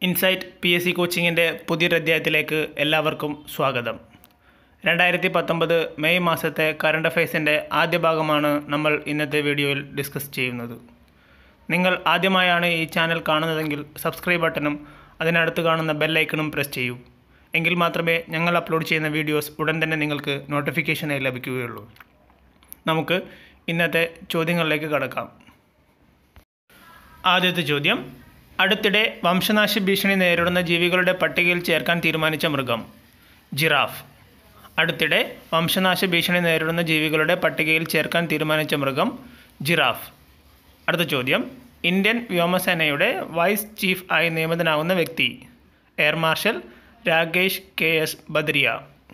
insight P S C കോച്ചിങ്ങിൻ്റെ പുതിയൊരു അധ്യായത്തിലേക്ക് എല്ലാവർക്കും സ്വാഗതം രണ്ടായിരത്തി പത്തൊമ്പത് മെയ് മാസത്തെ കറണ്ട് അഫയേഴ്സിൻ്റെ ആദ്യ ഭാഗമാണ് നമ്മൾ ഇന്നത്തെ വീഡിയോയിൽ ഡിസ്കസ് ചെയ്യുന്നത് നിങ്ങൾ ആദ്യമായാണ് ഈ ചാനൽ കാണുന്നതെങ്കിൽ സബ്സ്ക്രൈബ് ബട്ടണും അതിനടുത്ത് കാണുന്ന ബെല്ലൈക്കണും പ്രസ് ചെയ്യൂ എങ്കിൽ മാത്രമേ ഞങ്ങൾ അപ്ലോഡ് ചെയ്യുന്ന വീഡിയോസ് ഉടൻ തന്നെ നിങ്ങൾക്ക് നോട്ടിഫിക്കേഷനായി ലഭിക്കുകയുള്ളൂ നമുക്ക് ഇന്നത്തെ ചോദ്യങ്ങളിലേക്ക് കടക്കാം ആദ്യത്തെ ചോദ്യം അടുത്തിടെ വംശനാശ ഭീഷണി നേരിടുന്ന ജീവികളുടെ പട്ടികയിൽ ചേർക്കാൻ തീരുമാനിച്ച മൃഗം ജിറാഫ് അടുത്തിടെ വംശനാശ ഭീഷണി നേരിടുന്ന ജീവികളുടെ പട്ടികയിൽ ചേർക്കാൻ തീരുമാനിച്ച മൃഗം ജിറാഫ് അടുത്ത ചോദ്യം ഇന്ത്യൻ വ്യോമസേനയുടെ വൈസ് ചീഫ് ആയി നിയമിതനാകുന്ന വ്യക്തി air marshal Rakesh K S Bhadauria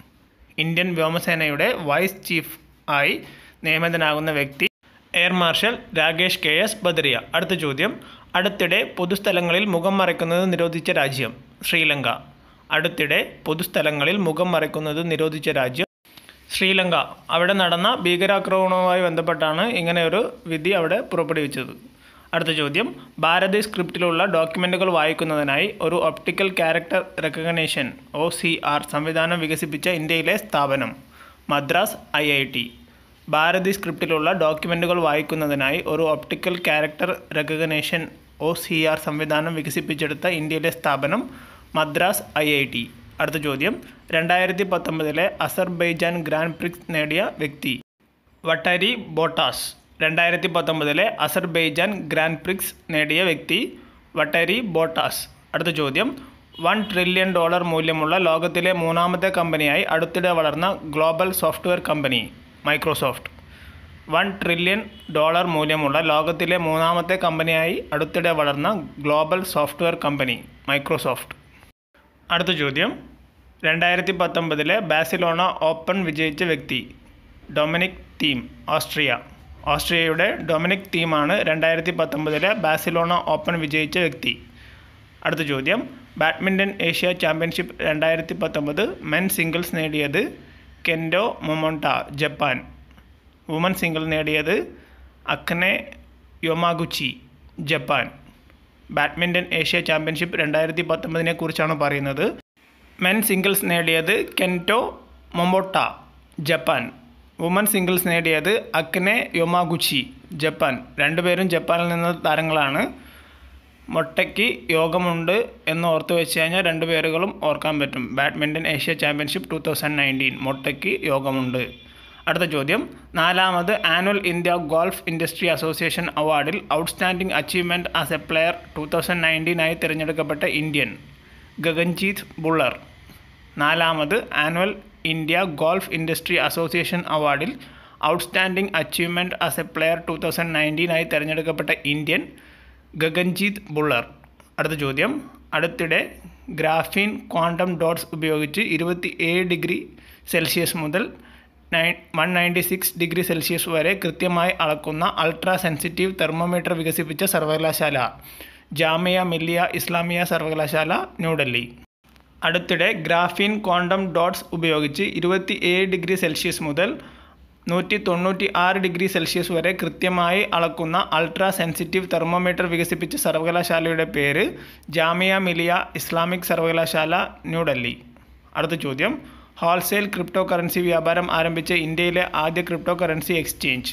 Indian വ്യോമസേനയുടെ വൈസ് ചീഫ് ആയി നിയമിതനാകുന്ന വ്യക്തി air marshal Rakesh K S Bhadauria അടുത്ത ചോദ്യം അടുത്തിടെ പൊതുസ്ഥലങ്ങളിൽ മുഖം മറയ്ക്കുന്നത് നിരോധിച്ച രാജ്യം ശ്രീലങ്ക അടുത്തിടെ പൊതുസ്ഥലങ്ങളിൽ മുഖം മറയ്ക്കുന്നത് നിരോധിച്ച രാജ്യം ശ്രീലങ്ക അവിടെ നടന്ന ഭീകരാക്രമണവുമായി ബന്ധപ്പെട്ടാണ് ഇങ്ങനെ ഒരു വിധി അവിടെ പുറപ്പെടുവിച്ചത് അടുത്ത ചോദ്യം ഭാരതി സ്ക്രിപ്റ്റിലുള്ള ഡോക്യുമെൻറ്റുകൾ വായിക്കുന്നതിനായി ഒരു optical character recognition O C R സംവിധാനം വികസിപ്പിച്ച ഇന്ത്യയിലെ സ്ഥാപനം Madras I I T Bharati സ്ക്രിപ്റ്റിലുള്ള ഡോക്യുമെൻറ്റുകൾ വായിക്കുന്നതിനായി ഒരു optical character recognition O C R സംവിധാനം വികസിപ്പിച്ചെടുത്ത ഇന്ത്യയിലെ സ്ഥാപനം മദ്രാസ് ഐ ഐ ടി അടുത്ത ചോദ്യം രണ്ടായിരത്തി പത്തൊമ്പതിലെ അസർബൈജാൻ ഗ്രാൻഡ് പ്രിക്സ് നേടിയ വ്യക്തി വട്ടാരി ബോട്ടാസ് രണ്ടായിരത്തി പത്തൊമ്പതിലെ അസർബൈജാൻ ഗ്രാൻഡ് പ്രിക്സ് നേടിയ വ്യക്തി വട്ടാരി ബോട്ടാസ് അടുത്ത ചോദ്യം വൺ ട്രില്യൺ ഡോളർ മൂല്യമുള്ള ലോകത്തിലെ മൂന്നാമത്തെ കമ്പനിയായി അടുത്തിടെ വളർന്ന global software company Microsoft one trillion dollar മൂല്യമുള്ള ലോകത്തിലെ മൂന്നാമത്തെ കമ്പനിയായി അടുത്തിടെ വളർന്ന ഗ്ലോബൽ സോഫ്റ്റ്വെയർ കമ്പനി മൈക്രോസോഫ്റ്റ് അടുത്ത ചോദ്യം രണ്ടായിരത്തി പത്തൊമ്പതിലെ ബാസിലോണ ഓപ്പൺ വിജയിച്ച വ്യക്തി ഡൊമിനിക് തീം ഓസ്ട്രിയ ഓസ്ട്രിയയുടെ ഡൊമിനിക് തീമാണ് രണ്ടായിരത്തി പത്തൊമ്പതിലെ ബാസിലോണ ഓപ്പൺ വിജയിച്ച വ്യക്തി അടുത്ത ചോദ്യം ബാഡ്മിൻ്റൺ ഏഷ്യ ചാമ്പ്യൻഷിപ്പ് രണ്ടായിരത്തി പത്തൊമ്പത് മെൻ സിംഗിൾസ് നേടിയത് Kento Momota Japan women single നേടിയത് Akane Yamaguchi Japan badminton Asia championship രണ്ടായിരത്തി പത്തൊമ്പതിനെ കുറിച്ചാണ് പറയുന്നത് മെൻ സിംഗിൾസ് നേടിയത് Kento Momota Japan women singles നേടിയത് അക്നെ യൊമാഗുച്ചി ജപ്പാൻ രണ്ടുപേരും ജപ്പാനിൽ നിന്ന് താരങ്ങളാണ് മൊട്ടയ്ക്ക് യോഗമുണ്ട് എന്ന് ഓർത്ത് വെച്ച് കഴിഞ്ഞാൽ രണ്ട് പേരുകളും ഓർക്കാൻ പറ്റും badminton Asia championship two thousand nineteen മൊട്ടയ്ക്ക് യോഗമുണ്ട് അടുത്ത ചോദ്യം നാലാമത് annual India golf industry association അവാർഡിൽ outstanding achievement as a player two thousand നയൻറ്റീനായി തിരഞ്ഞെടുക്കപ്പെട്ട ഇന്ത്യൻ ഗഗൻജീത് ബുള്ളർ നാലാമത് annual India golf industry association അവാർഡിൽ outstanding achievement as a player two thousand നയൻറ്റീനായി തിരഞ്ഞെടുക്കപ്പെട്ട ഇന്ത്യൻ ഗഗൻജീത് ബുള്ളർ അടുത്ത ചോദ്യം അടുത്തിടെ ഗ്രാഫീൻ ക്വാണ്ടം ഡോട്ട്സ് ഉപയോഗിച്ച് ഇരുപത്തി ഏഴ് ഡിഗ്രി സെൽഷ്യസ് മുതൽ nine one ninety six degree Celsius വരെ കൃത്യമായി അളക്കുന്ന അൾട്രാ സെൻസിറ്റീവ് തെർമോമീറ്റർ വികസിപ്പിച്ച സർവകലാശാല ജാമിയ മില്ലിയ ഇസ്ലാമിയ സർവകലാശാല ന്യൂഡൽഹി അടുത്തിടെ ഗ്രാഫീൻ ക്വാണ്ടം ഡോട്ട്സ് ഉപയോഗിച്ച് ഇരുപത്തി ഏഴ് ഡിഗ്രി സെൽഷ്യസ് മുതൽ നൂറ്റി തൊണ്ണൂറ്റി ആറ് ഡിഗ്രി സെൽഷ്യസ് വരെ കൃത്യമായി അളക്കുന്ന അൾട്രാ സെൻസിറ്റീവ് തെർമോമീറ്റർ വികസിപ്പിച്ച സർവകലാശാലയുടെ പേര് ജാമിയ മിലിയ ഇസ്ലാമിക് സർവകലാശാല ന്യൂഡൽഹി അടുത്ത ചോദ്യം ഹോൾസെയിൽ ക്രിപ്റ്റോ കറൻസി വ്യാപാരം ആരംഭിച്ച ഇന്ത്യയിലെ ആദ്യ crypto currency exchange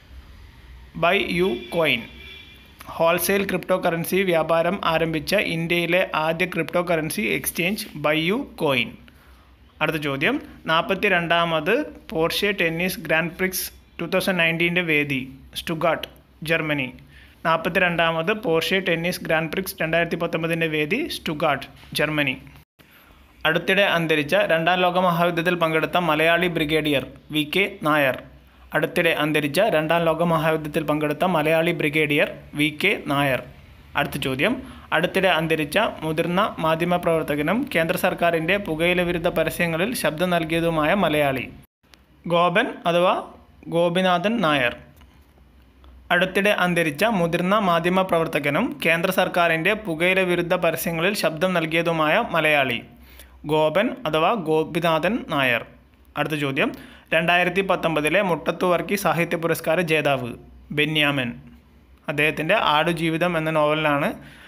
BuyUCoin wholesale crypto currency വ്യാപാരം ആരംഭിച്ച ഇന്ത്യയിലെ ആദ്യ crypto currency exchange BuyUCoin അടുത്ത ചോദ്യം നാൽപ്പത്തി രണ്ടാമത് Porsche tennis Grand Prix two thousand നയൻറ്റീൻ്റെ വേദി സ്റ്റുഗാട്ട് ജർമ്മനി നാൽപ്പത്തി രണ്ടാമത് പോർഷെ ടെന്നീസ് ഗ്രാൻഡ് പ്രിക്സ് രണ്ടായിരത്തി പത്തൊമ്പതിൻ്റെ വേദി സ്റ്റുഗാട്ട് ജർമ്മനി അടുത്തിടെ അന്തരിച്ച രണ്ടാം ലോക മഹായുദ്ധത്തിൽ പങ്കെടുത്ത Malayali brigadier V K Nair അടുത്തിടെ അന്തരിച്ച രണ്ടാം ലോക മഹായുദ്ധത്തിൽ പങ്കെടുത്ത Malayali brigadier V K Nair അടുത്ത ചോദ്യം അടുത്തിടെ അന്തരിച്ച മുതിർന്ന മാധ്യമപ്രവർത്തകനും കേന്ദ്ര സർക്കാരിൻ്റെ പുകയില വിരുദ്ധ പരസ്യങ്ങളിൽ ശബ്ദം നൽകിയതുമായ മലയാളി ഗോപൻ അഥവാ ഗോപിനാഥൻ നായർ അടുത്തിടെ അന്തരിച്ച മുതിർന്ന മാധ്യമപ്രവർത്തകനും കേന്ദ്ര സർക്കാരിൻ്റെ പുകയില വിരുദ്ധ പരസ്യങ്ങളിൽ ശബ്ദം നൽകിയതുമായ മലയാളി ഗോപൻ അഥവാ ഗോപിനാഥൻ നായർ അടുത്ത ചോദ്യം രണ്ടായിരത്തി പത്തൊമ്പതിലെ മുട്ടത്തു വർക്കി സാഹിത്യ പുരസ്കാര ജേതാവ് ബെന്യാമൻ അദ്ദേഹത്തിൻ്റെ ആടുജീവിതം എന്ന നോവലിനാണ്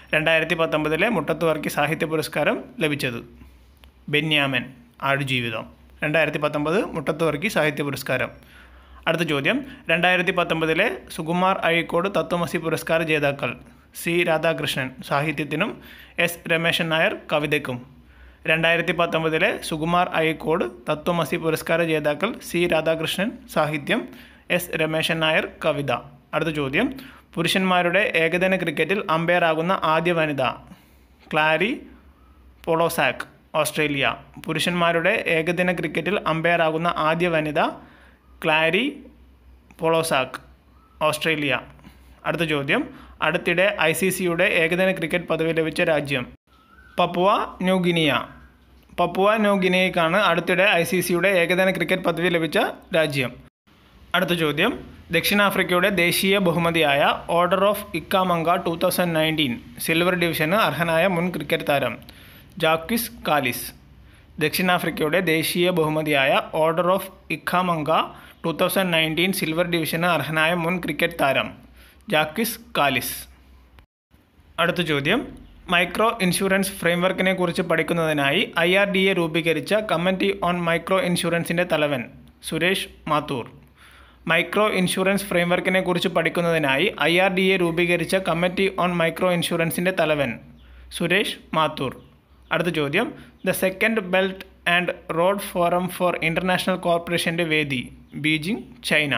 രണ്ടായിരത്തി പത്തൊമ്പതിലെ മുട്ടത്തുവർക്കി സാഹിത്യ പുരസ്കാരം ലഭിച്ചത് ബെന്യാമൻ ആടുജീവിതം രണ്ടായിരത്തി പത്തൊമ്പത് മുട്ടത്തുവർക്കി സാഹിത്യ പുരസ്കാരം അടുത്ത ചോദ്യം രണ്ടായിരത്തി പത്തൊമ്പതിലെ സുകുമാർ അഴീക്കോട് തത്വമസി പുരസ്കാര ജേതാക്കൾ സി രാധാകൃഷ്ണൻ സാഹിത്യത്തിനും എസ് രമേശൻ നായർ കവിതയ്ക്കും രണ്ടായിരത്തി പത്തൊമ്പതിലെ സുകുമാർ അഴീക്കോട് തത്വമസി പുരസ്കാര ജേതാക്കൾ സി രാധാകൃഷ്ണൻ സാഹിത്യം എസ് രമേശൻ നായർ കവിത അടുത്ത ചോദ്യം പുരുഷന്മാരുടെ ഏകദിന ക്രിക്കറ്റിൽ അമ്പയർ ആകുന്ന ആദ്യ വനിത ക്ലാരി പോളോസാക്ക് ഓസ്ട്രേലിയ പുരുഷന്മാരുടെ ഏകദിന ക്രിക്കറ്റിൽ അമ്പയർ ആകുന്ന ആദ്യ വനിത ക്ലാരി പോളോസാക്ക് ഓസ്ട്രേലിയ അടുത്ത ചോദ്യം അടുത്തിടെ ഐ സി സിയുടെ ഏകദിന ക്രിക്കറ്റ് പദവി ലഭിച്ച രാജ്യം പപ്പുവ ന്യൂഗിനിയ പപ്പുവ ന്യൂഗിനിയയ്ക്കാണ് അടുത്തിടെ ഐ സി സിയുടെ ഏകദിന ക്രിക്കറ്റ് പദവി ലഭിച്ച രാജ്യം അടുത്ത ചോദ്യം ദക്ഷിണാഫ്രിക്കയുടെ ദേശീയ ബഹുമതിയായ Order of Ikhamanga two thousand nineteen silver ഡിവിഷന് അർഹനായ മുൻ ക്രിക്കറ്റ് താരം ജാക്വിസ് കാലിസ് ദക്ഷിണാഫ്രിക്കയുടെ ദേശീയ ബഹുമതിയായ Order of Ikhamanga two thousand nineteen silver ഡിവിഷന് അർഹനായ മുൻ ക്രിക്കറ്റ് താരം ജാക്വിസ് കാലിസ് അടുത്ത ചോദ്യം മൈക്രോ ഇൻഷുറൻസ് ഫ്രെയിംവർക്കിനെ കുറിച്ച് പഠിക്കുന്നതിനായി ഐ ആർ ഡി എ രൂപീകരിച്ച കമ്മിറ്റി ഓൺ മൈക്രോ ഇൻഷുറൻസിൻ്റെ തലവൻ സുരേഷ് മാത്തൂർ മൈക്രോ ഇൻഷുറൻസ് ഫ്രെയിംവർക്കിനെ കുറിച്ച് പഠിക്കുന്നതിനായി ഐ ആർ ഡി എ രൂപീകരിച്ച കമ്മിറ്റി ഓൺ മൈക്രോ ഇൻഷുറൻസിൻ്റെ തലവൻ സുരേഷ് മാത്തൂർ അടുത്ത ചോദ്യം the second belt and road forum for international കോർപ്പറേഷൻ്റെ വേദി Beijing China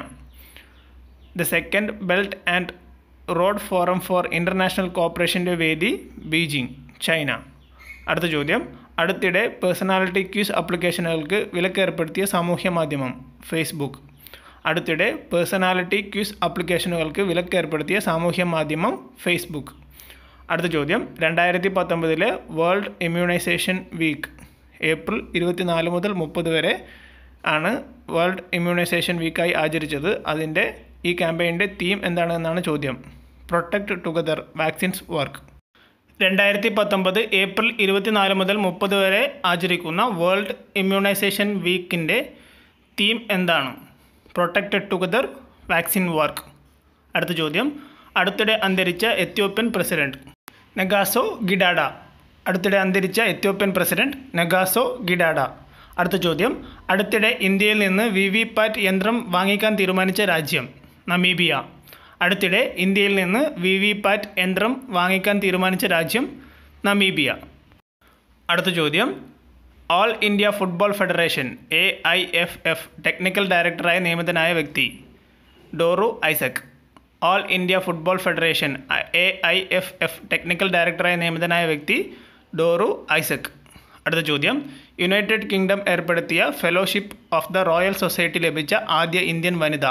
the second belt and road forum for international കോർപ്പറേഷൻ്റെ വേദി ബീജിംഗ് ചൈന അടുത്ത ചോദ്യം അടുത്തിടെ പേഴ്സണാലിറ്റി ക്യൂസ് ആപ്ലിക്കേഷനുകൾക്ക് വിലക്കേർപ്പെടുത്തിയ സാമൂഹ്യ മാധ്യമം ഫേസ്ബുക്ക് അടുത്തിടെ പേഴ്സണാലിറ്റി ക്യൂസ് ആപ്ലിക്കേഷനുകൾക്ക് വിലക്കേർപ്പെടുത്തിയ സാമൂഹ്യ മാധ്യമം ഫേസ്ബുക്ക് അടുത്ത ചോദ്യം രണ്ടായിരത്തി പത്തൊമ്പതിലെ വേൾഡ് ഇമ്മ്യൂണൈസേഷൻ വീക്ക് ഏപ്രിൽ ഇരുപത്തിനാല് മുതൽ മുപ്പത് വരെ ആണ് വേൾഡ് ഇമ്മ്യൂണൈസേഷൻ വീക്കായി ആചരിച്ചത് അതിൻ്റെ ഈ ക്യാമ്പയിൻ്റെ തീം എന്താണ് എന്നാണ് ചോദ്യം പ്രൊട്ടക്റ്റ് ടുഗദർ വാക്സിൻസ് വർക്ക് രണ്ടായിരത്തി പത്തൊമ്പത് ഏപ്രിൽ ഇരുപത്തിനാല് മുതൽ മുപ്പത് വരെ ആചരിക്കുന്ന വേൾഡ് ഇമ്മ്യൂണൈസേഷൻ വീക്കിൻ്റെ തീം എന്താണ് പ്രൊട്ടക്റ്റഡ് ടുഗദർ വാക്സിൻ വർക്ക് അടുത്ത ചോദ്യം അടുത്തിടെ അന്തരിച്ച എത്യോപ്യൻ പ്രസിഡന്റ് നെഗാസോ ഗിഡാഡ അടുത്തിടെ അന്തരിച്ച എത്യോപ്യൻ പ്രസിഡന്റ് നെഗാസോ ഗിഡാഡ അടുത്ത ചോദ്യം അടുത്തിടെ ഇന്ത്യയിൽ നിന്ന് വി വി പാറ്റ് യന്ത്രം വാങ്ങിക്കാൻ തീരുമാനിച്ച രാജ്യം നമീബിയ അടുത്തിടെ ഇന്ത്യയിൽ നിന്ന് വി വി പാറ്റ് യന്ത്രം വാങ്ങിക്കാൻ തീരുമാനിച്ച രാജ്യം നമീബിയ അടുത്ത ചോദ്യം All India Football Federation A I F F technical ഡയറക്ടറായി നിയമിതനായ വ്യക്തി Doru Isaac All India Football Federation A I F F technical ഡയറക്ടറായി നിയമിതനായ വ്യക്തി ഡോറു ഐസക് അടുത്ത ചോദ്യം യുണൈറ്റഡ് കിങ്ഡം ഏർപ്പെടുത്തിയ fellowship of the Royal Society ലഭിച്ച ആദ്യ ഇന്ത്യൻ വനിത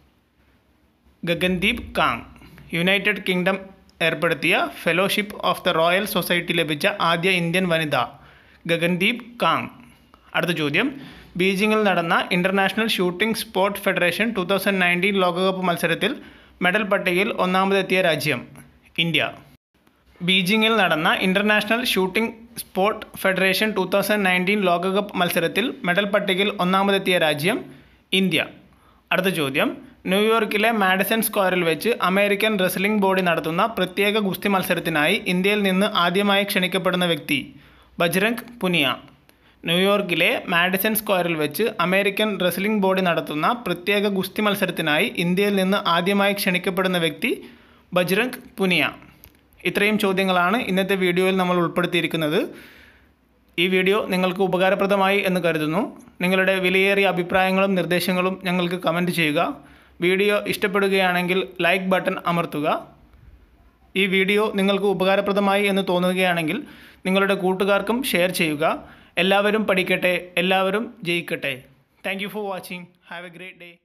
ഗഗൻദീപ് കാങ് യുണൈറ്റഡ് കിങ്ഡം ഏർപ്പെടുത്തിയ fellowship of the Royal Society ലഭിച്ച ആദ്യ ഇന്ത്യൻ വനിത ഗഗൻദീപ് കാങ് അടുത്ത ചോദ്യം ബീജിംഗിൽ നടന്ന International Shooting Sport Federation two thousand nineteen ലോകകപ്പ് മത്സരത്തിൽ മെഡൽ പട്ടികയിൽ ഒന്നാമതെത്തിയ രാജ്യം ഇന്ത്യ ബീജിംഗിൽ നടന്ന International Shooting Sport Federation two thousand nineteen ലോകകപ്പ് മത്സരത്തിൽ മെഡൽ പട്ടികയിൽ ഒന്നാമതെത്തിയ രാജ്യം ഇന്ത്യ അടുത്ത ചോദ്യം ന്യൂയോർക്കിലെ മാഡിസൺ സ്ക്വയറിൽ വെച്ച് അമേരിക്കൻ റെസ്ലിംഗ് ബോഡി നടത്തുന്ന പ്രത്യേക ഗുസ്തി മത്സരത്തിനായി ഇന്ത്യയിൽ നിന്ന് ആദ്യമായി ക്ഷണിക്കപ്പെടുന്ന വ്യക്തി ബജ്രംഗ് പുനിയ ന്യൂയോർക്കിലെ മാഡിസൺ സ്ക്വയറിൽ വെച്ച് അമേരിക്കൻ റെസ്ലിംഗ് ബോഡി നടത്തുന്ന പ്രത്യേക ഗുസ്തി മത്സരത്തിനായി ഇന്ത്യയിൽ നിന്ന് ആദ്യമായി ക്ഷണിക്കപ്പെടുന്ന വ്യക്തി ബജ്രംഗ് പുനിയ ഇത്രയും ചോദ്യങ്ങളാണ് ഇന്നത്തെ വീഡിയോയിൽ നമ്മൾ ഉൾപ്പെടുത്തിയിരിക്കുന്നത് ഈ വീഡിയോ നിങ്ങൾക്ക് ഉപകാരപ്രദമായി എന്ന് കരുതുന്നു നിങ്ങളുടെ വിലയേറിയ അഭിപ്രായങ്ങളും നിർദ്ദേശങ്ങളും ഞങ്ങൾക്ക് കമൻറ്റ് ചെയ്യുക വീഡിയോ ഇഷ്ടപ്പെടുകയാണെങ്കിൽ ലൈക്ക് ബട്ടൺ അമർത്തുക ഈ വീഡിയോ നിങ്ങൾക്ക് ഉപകാരപ്രദമായി എന്ന് തോന്നുകയാണെങ്കിൽ നിങ്ങളുടെ കൂട്ടുകാർക്കും ഷെയർ ചെയ്യുക എല്ലാവരും പഠിക്കട്ടെ എല്ലാവരും ജയിക്കട്ടെ thank you for watching have a great day